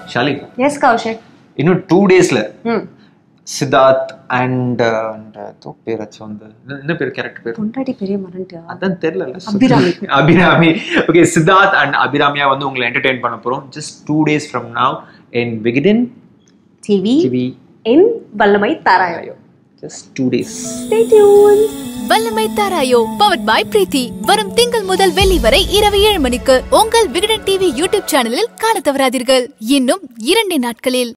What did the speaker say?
Shali S Kaushik இன்னும் two டேஸ்ல ம் சித்தார்த் அண்ட் பேராச்சும் வந்து என்ன- என்ன பேர் கேரக்டர் பேர் பொண்டாட்டி பெரிய மரன்ட்டியா அதான் தெரியல அபிராமி. அபிராமி ஓகே சித்தார்த் அண்ட் அபிராமியா வந்து உங்களை என்டர்டெயின் பண்ண போறோம் just two days from now in விகிடின் டிவி டிவி என் Vallamai Tharayo just two days stay tuned Vallamai Tharayo powered by பிரீத்தி வரும் திங்கள் முதல் வெள்ளி வரை இரவு ஏழு மணிக்கு உங்கள் விகடன் டிவி யூடியூப் சேனலில் காண தவறாதீர்கள் இன்னும் இரண்டு நாட்களில்